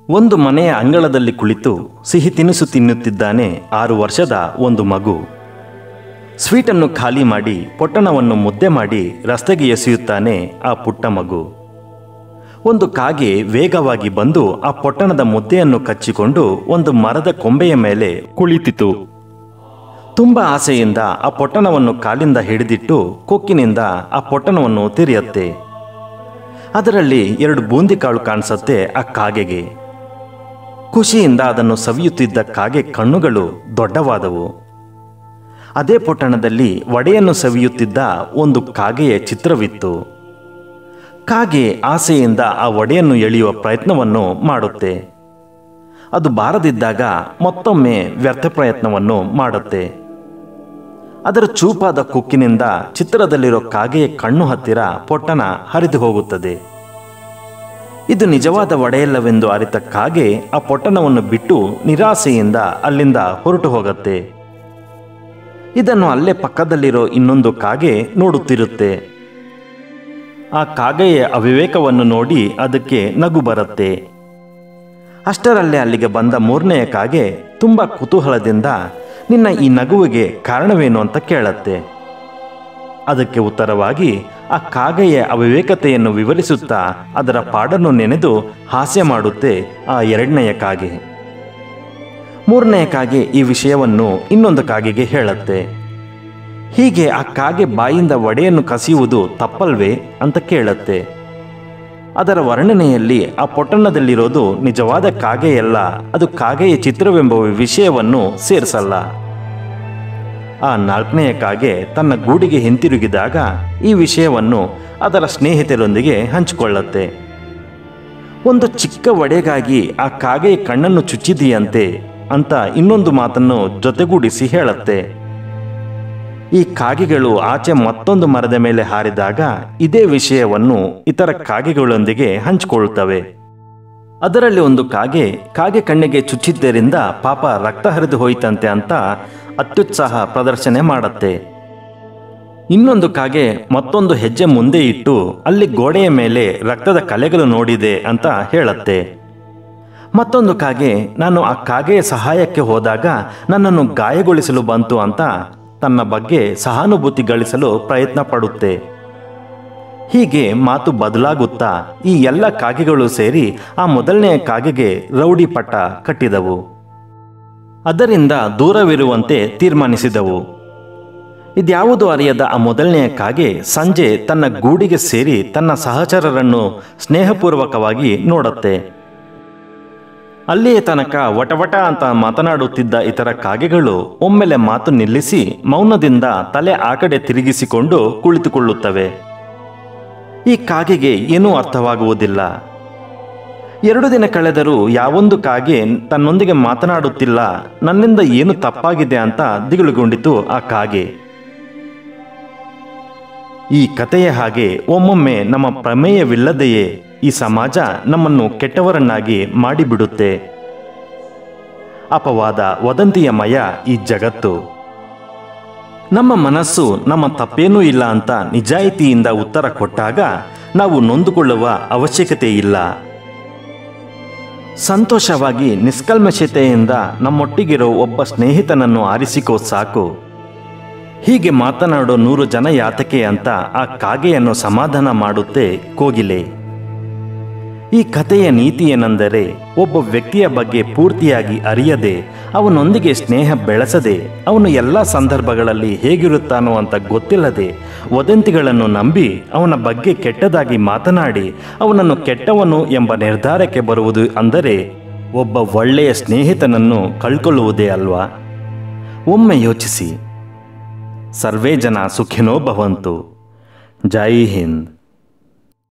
ಒಂದು ಮನೆಯ ಅಂಗಳದಲ್ಲಿ ಕುಳಿತು ಸಿಹಿ ತಿನಿಸು ತಿನ್ನುತ್ತಿದ್ದಾನೆ ಆರು ವರ್ಷದ ಒಂದು ಮಗು ಸ್ವೀಟನ್ನು ಖಾಲಿ ಮಾಡಿ ಪೊಟ್ಟಣವನ್ನು ಮುದ್ದೆ ಮಾಡಿ ರಸ್ತೆಗೆ ಎಸೆಯುತ್ತಾನೆ ಆ ಪುಟ್ಟ ಮಗು ಒಂದು ಕಾಗೆ ವೇಗವಾಗಿ ಬಂದು ಆ ಪೊಟ್ಟಣದ ಮುದ್ದೆಯನ್ನು ಕಚ್ಚಿಕೊಂಡು ಒಂದು ಮರದ ಕೊಂಬೆಯ ಮೇಲೆ ಕುಳಿತಿತು ತುಂಬ ಆಸೆಯಿಂದ ಆ ಪೊಟ್ಟಣವನ್ನು ಕಾಲಿಂದ ಹಿಡಿದಿಟ್ಟು ಕೊಕ್ಕಿನಿಂದ ಆ ಪೊಟ್ಟಣವನ್ನು ತೆರೆಯುತ್ತೆ ಅದರಲ್ಲಿ ಎರಡು ಬೂಂದಿ ಕಾಳು ಕಾಣಿಸುತ್ತೆ ಆ ಕಾಗೆಗೆ ಖುಷಿಯಿಂದ ಅದನ್ನು ಸವಿಯುತ್ತಿದ್ದ ಕಾಗೆ ಕಣ್ಣುಗಳು ದೊಡ್ಡವಾದವು ಅದೇ ಪೊಟ್ಟಣದಲ್ಲಿ ವಡೆಯನ್ನು ಸವಿಯುತ್ತಿದ್ದ ಒಂದು ಕಾಗೆಯ ಚಿತ್ರವಿತ್ತು ಕಾಗೆ ಆಸೆಯಿಂದ ಆ ಒಡೆಯನ್ನು ಎಳೆಯುವ ಪ್ರಯತ್ನವನ್ನು ಮಾಡುತ್ತೆ ಅದು ಬಾರದಿದ್ದಾಗ ಮತ್ತೊಮ್ಮೆ ವ್ಯರ್ಥ ಪ್ರಯತ್ನವನ್ನು ಮಾಡುತ್ತೆ ಅದರ ಚೂಪಾದ ಕುಕ್ಕಿನಿಂದ ಚಿತ್ರದಲ್ಲಿರೋ ಕಾಗೆಯ ಕಣ್ಣು ಹತ್ತಿರ ಪೊಟ್ಟಣ ಹರಿದು ಹೋಗುತ್ತದೆ ಇದು ನಿಜವಾದ ಒಡೆಯಲ್ಲವೆಂದು ಅರಿತ ಕಾಗೆ ಆ ಪೊಟ್ಟಣವನ್ನು ಬಿಟ್ಟು ನಿರಾಸೆಯಿಂದ ಅಲ್ಲಿಂದ ಹೊರಟು ಹೋಗತ್ತೆ ಇದನ್ನು ಅಲ್ಲೇ ಪಕ್ಕದಲ್ಲಿರೋ ಇನ್ನೊಂದು ಕಾಗೆ ನೋಡುತ್ತಿರುತ್ತೆ ಆ ಕಾಗೆಯ ಅವಿವೇಕವನ್ನು ನೋಡಿ ಅದಕ್ಕೆ ನಗು ಬರುತ್ತೆ ಅಷ್ಟರಲ್ಲೇ ಅಲ್ಲಿಗೆ ಬಂದ ಮೂರನೆಯ ಕಾಗೆ ತುಂಬ ಕುತೂಹಲದಿಂದ ನಿನ್ನ ಈ ನಗುವಿಗೆ ಕಾರಣವೇನು ಅಂತ ಕೇಳತ್ತೆ ಅದಕ್ಕೆ ಉತ್ತರವಾಗಿ ಆ ಕಾಗೆಯ ಅವಿವೇಕತೆಯನ್ನು ವಿವರಿಸುತ್ತಾ ಅದರ ಪಾಡನ್ನು ನೆನೆದು ಹಾಸ್ಯ ಮಾಡುತ್ತೆ ಆ ಎರಡನೆಯ ಕಾಗೆ ಮೂರನೆಯ ಕಾಗೆ ಈ ವಿಷಯವನ್ನು ಇನ್ನೊಂದು ಕಾಗೆಗೆ ಹೇಳತ್ತೆ ಹೀಗೆ ಆ ಕಾಗೆ ಬಾಯಿಂದ ಒಡೆಯನ್ನು ಕಸಿಯುವುದು ತಪ್ಪಲ್ವೇ ಅಂತ ಕೇಳತ್ತೆ ಅದರ ವರ್ಣನೆಯಲ್ಲಿ ಆ ಪೊಟ್ಟಣದಲ್ಲಿರೋದು ನಿಜವಾದ ಕಾಗೆಯಲ್ಲ ಅದು ಕಾಗೆಯ ಚಿತ್ರವೆಂಬ ವಿಷಯವನ್ನು ಸೇರಿಸಲ್ಲ ಆ ನಾಲ್ಕನೆಯ ಕಾಗೆ ತನ್ನ ಗೂಡಿಗೆ ಹಿಂತಿರುಗಿದಾಗ ಈ ವಿಷಯವನ್ನು ಅದರ ಸ್ನೇಹಿತರೊಂದಿಗೆ ಹಂಚಿಕೊಳ್ಳತ್ತೆ ಒಂದು ಚಿಕ್ಕ ಒಡೆಗಾಗಿ ಆ ಕಾಗೆಯ ಕಣ್ಣನ್ನು ಚುಚ್ಚಿದೆಯಂತೆ ಅಂತ ಇನ್ನೊಂದು ಮಾತನ್ನು ಜೊತೆಗೂಡಿಸಿ ಹೇಳತ್ತೆ ಈ ಕಾಗೆಗಳು ಆಚೆ ಮತ್ತೊಂದು ಮರದ ಮೇಲೆ ಹಾರಿದಾಗ ಇದೇ ವಿಷಯವನ್ನು ಇತರ ಕಾಗೆಗಳೊಂದಿಗೆ ಹಂಚಿಕೊಳ್ಳುತ್ತವೆ ಅದರಲ್ಲಿ ಒಂದು ಕಾಗೆ ಕಾಗೆ ಕಣ್ಣಿಗೆ ಚುಚ್ಚಿದ್ದರಿಂದ ಪಾಪ ರಕ್ತ ಹರಿದು ಹೋಯಿತಂತೆ ಅಂತ ಅತ್ಯುತ್ಸಾಹ ಪ್ರದರ್ಶನ ಮಾಡತ್ತೆ ಇನ್ನೊಂದು ಕಾಗೆ ಮತ್ತೊಂದು ಹೆಜ್ಜೆ ಮುಂದೆ ಇಟ್ಟು ಅಲ್ಲಿ ಗೋಡೆಯ ಮೇಲೆ ರಕ್ತದ ಕಲೆಗಳು ನೋಡಿದೆ ಅಂತ ಹೇಳತ್ತೆ ಮತ್ತೊಂದು ಕಾಗೆ ನಾನು ಆ ಕಾಗೆಯ ಸಹಾಯಕ್ಕೆ ಹೋದಾಗ ನನ್ನನ್ನು ಗಾಯಗೊಳಿಸಲು ಬಂತು ಅಂತ ತನ್ನ ಬಗ್ಗೆ ಸಹಾನುಭೂತಿ ಗಳಿಸಲು ಪ್ರಯತ್ನ ಪಡುತ್ತೆ ಹೀಗೆ ಮಾತು ಬದಲಾಗುತ್ತಾ ಈ ಎಲ್ಲ ಕಾಗೆಗಳು ಸೇರಿ ಆ ಮೊದಲನೆಯ ಕಾಗೆಗೆ ರೌಡಿ ಪಟ್ಟ ಕಟ್ಟಿದವು ಅದರಿಂದ ದೂರವಿರುವಂತೆ ತೀರ್ಮಾನಿಸಿದವು ಇದ್ಯಾವುದು ಅರಿಯದ ಆ ಮೊದಲನೆಯ ಕಾಗೆ ಸಂಜೆ ತನ್ನ ಗೂಡಿಗೆ ಸೇರಿ ತನ್ನ ಸಹಚರರನ್ನು ಸ್ನೇಹಪೂರ್ವಕವಾಗಿ ನೋಡುತ್ತೆ ಅಲ್ಲಿಯ ತನಕ ವಟವಟ ಅಂತ ಮಾತನಾಡುತ್ತಿದ್ದ ಇತರ ಕಾಗೆಗಳು ಒಮ್ಮೆಲೆ ಮಾತು ನಿಲ್ಲಿಸಿ ಮೌನದಿಂದ ತಲೆ ಆ ಕಡೆ ತಿರುಗಿಸಿಕೊಂಡು ಕುಳಿತುಕೊಳ್ಳುತ್ತವೆ ಈ ಕಾಗೆಗೆ ಏನೂ ಅರ್ಥವಾಗುವುದಿಲ್ಲ ಎರಡು ದಿನ ಕಳೆದರೂ ಯಾವೊಂದು ಕಾಗೆ ತನ್ನೊಂದಿಗೆ ಮಾತನಾಡುತ್ತಿಲ್ಲ ನನ್ನಿಂದ ಏನು ತಪ್ಪಾಗಿದೆ ಅಂತ ದಿಗುಳುಗೊಂಡಿತು ಆ ಕಾಗೆ ಈ ಕಥೆಯ ಹಾಗೆ ಒಮ್ಮೊಮ್ಮೆ ನಮ್ಮ ಪ್ರಮೇಯವಿಲ್ಲದೆಯೇ ಈ ಸಮಾಜ ನಮ್ಮನ್ನು ಕೆಟ್ಟವರನ್ನಾಗಿ ಮಾಡಿಬಿಡುತ್ತೆ ಅಪವಾದ ವದಂತಿಯ ಮಯ ಈ ಜಗತ್ತು ನಮ್ಮ ಮನಸ್ಸು ನಮ್ಮ ತಪ್ಪೇನೂ ಇಲ್ಲ ಅಂತ ನಿಜಾಯಿತಿಯಿಂದ ಉತ್ತರ ಕೊಟ್ಟಾಗ ನಾವು ನೊಂದುಕೊಳ್ಳುವ ಅವಶ್ಯಕತೆ ಇಲ್ಲ ಸಂತೋಷವಾಗಿ ನಿಷ್ಕಲ್ಮಶತೆಯಿಂದ ನಮ್ಮೊಟ್ಟಿಗಿರೋ ಒಬ್ಬ ಸ್ನೇಹಿತನನ್ನು ಆರಿಸಿಕೋ ಸಾಕು ಹೀಗೆ ಮಾತನಾಡೋ ನೂರು ಜನ ಯಾತಕೆ ಅಂತ ಆ ಕಾಗೆಯನ್ನು ಸಮಾಧಾನ ಮಾಡುತ್ತೆ ಕೋಗಿಲೆ ಈ ಕಥೆಯ ನೀತಿ ಏನೆಂದರೆ ಒಬ್ಬ ವ್ಯಕ್ತಿಯ ಬಗ್ಗೆ ಪೂರ್ತಿಯಾಗಿ ಅರಿಯದೆ ಅವನೊಂದಿಗೆ ಸ್ನೇಹ ಬೆಳೆಸದೆ ಅವನು ಎಲ್ಲ ಸಂದರ್ಭಗಳಲ್ಲಿ ಹೇಗಿರುತ್ತಾನೋ ಅಂತ ಗೊತ್ತಿಲ್ಲದೆ ವದಂತಿಗಳನ್ನು ನಂಬಿ ಅವನ ಬಗ್ಗೆ ಕೆಟ್ಟದಾಗಿ ಮಾತನಾಡಿ ಅವನನ್ನು ಕೆಟ್ಟವನು ಎಂಬ ನಿರ್ಧಾರಕ್ಕೆ ಬರುವುದು ಅಂದರೆ ಒಬ್ಬ ಒಳ್ಳೆಯ ಸ್ನೇಹಿತನನ್ನು ಕಳ್ಕೊಳ್ಳುವುದೇ ಅಲ್ವಾ ಒಮ್ಮೆ ಯೋಚಿಸಿ ಸರ್ವೇ ಜನ ಸುಖಿನೋ ಭವಂತು ಜೈ ಹಿಂದ್